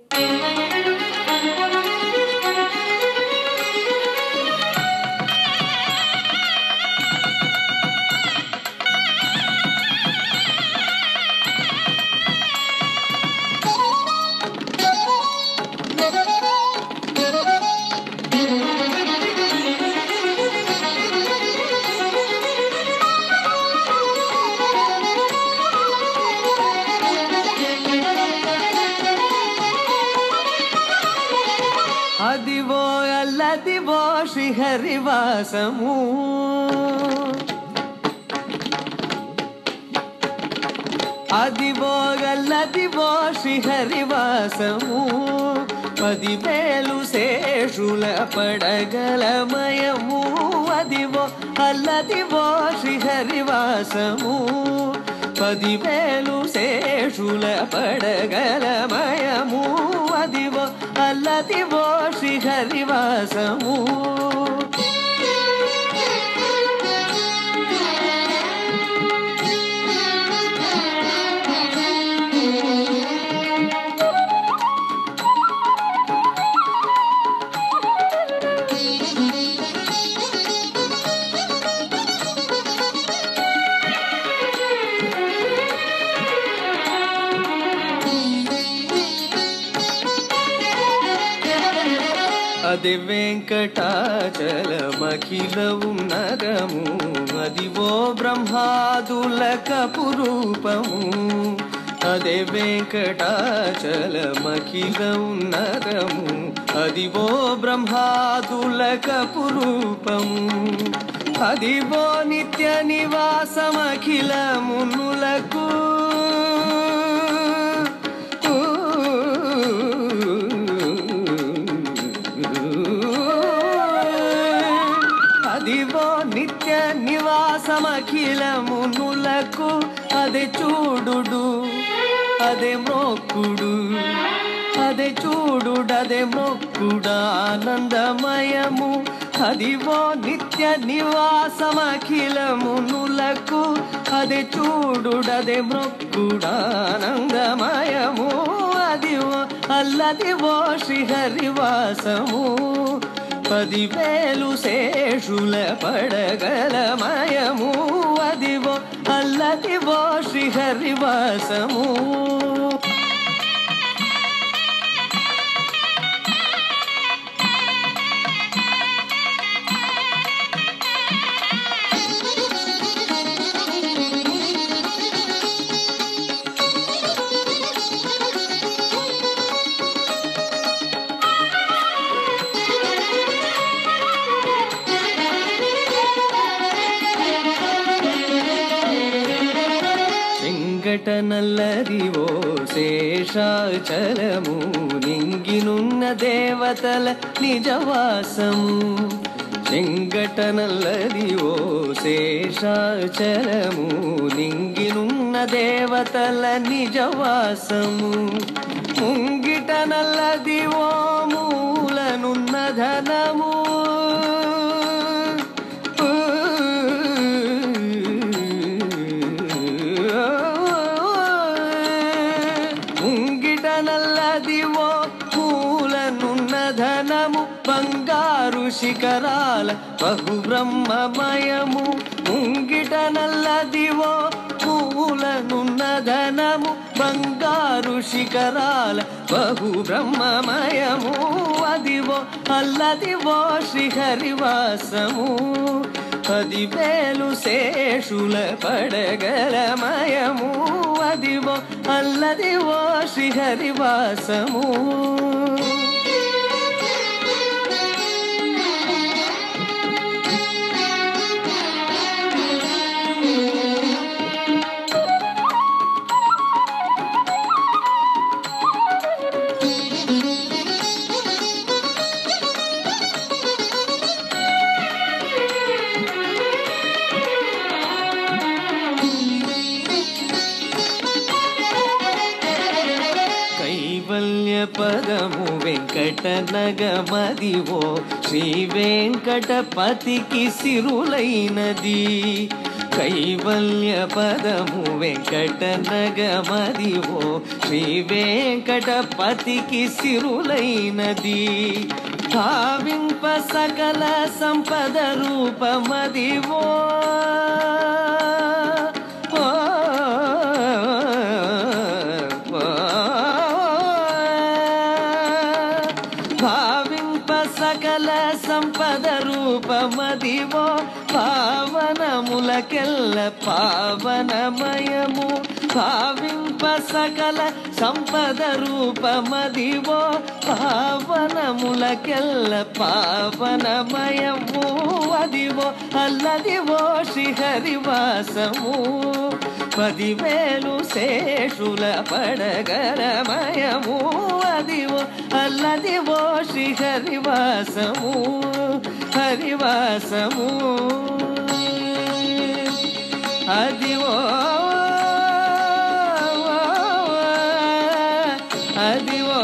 అదివో అల్లదివో శ్రీహరివాసము అదివో అల్లదివో శ్రీహరివాసము పదివేలు శేషుల పడగలమయము అదివో అల్లదివో శ్రీహరివాసము పదివేలు శేషుల పడగలమయము అదివో అల్లదివో శ్రీహరివాసము అది వెంకటాచలమఖిల ఉన్నదము అదివో బ్రహ్మాదులక పురూపము అదే వెంకటాచలమఖిల ఉన్నదము అదివో బ్రహ్మాదులక పురూపము అదివో నిత్య నివాసమఖిల మునులకు అదివో నిత్య నివాసమఖిల మునులకు అది చూడుడు అదే మొక్కుడు అదే చూడుడదే మొక్కుడు ఆనందమయము అదివో నిత్య నివాసమఖిల మునులకు అది చూడుడదే మొక్కుడు ఆనందమయము అదివో అల్లదివో శ్రీహరివాసము పదివేలు శేషుల పడగలమయము అదివో అల్లదివో శ్రీహరివాసము వెంకటనల్లదివో శేషాచలము నింగినున్న దేవతల నిజవాసము వెంకటనల్లదివో శేషాచలము నింగినున్న దేవతల నిజవాసము ముంగిట నల్లదివో మూలనున్న ధనము ముంగిట నల్లదివో పూలనున్న ధనము బంగారు శిఖరాల బహు బ్రహ్మమయము ముంగిట నల్లదివో పూలనున్న ధనము బంగారు శిఖరాల బహు బ్రహ్మమయము అదివో అల్లదివో శ్రీహరివాసము పదివేలు శేషుల పడగలమయము అదివో అల్లదివో శ్రీహరివాసము కైవల్య పదము వెంకట నగమదివో శ్రీ వెంకటపతికి సిరులైనది కైవల్య పదము వెంకట నగమదివో శ్రీ వెంకటపతికి సిరులైనది భావింప సకల సంపద రూపమదివో ఓ, ఓ, భావింప సకల సంపద రూపమదివో పావనములకెల్ల పావనమయము భావింప సకల సంపద రూపమదివో పావనములకెల్ల పావనమయము అదివో అల్లదివో శ్రీహరివాసము పదివేలు శేషుల పడగరమయము అదివో అల్లదివో శ్రీహరివాసము హరివాసము అదివో అదివో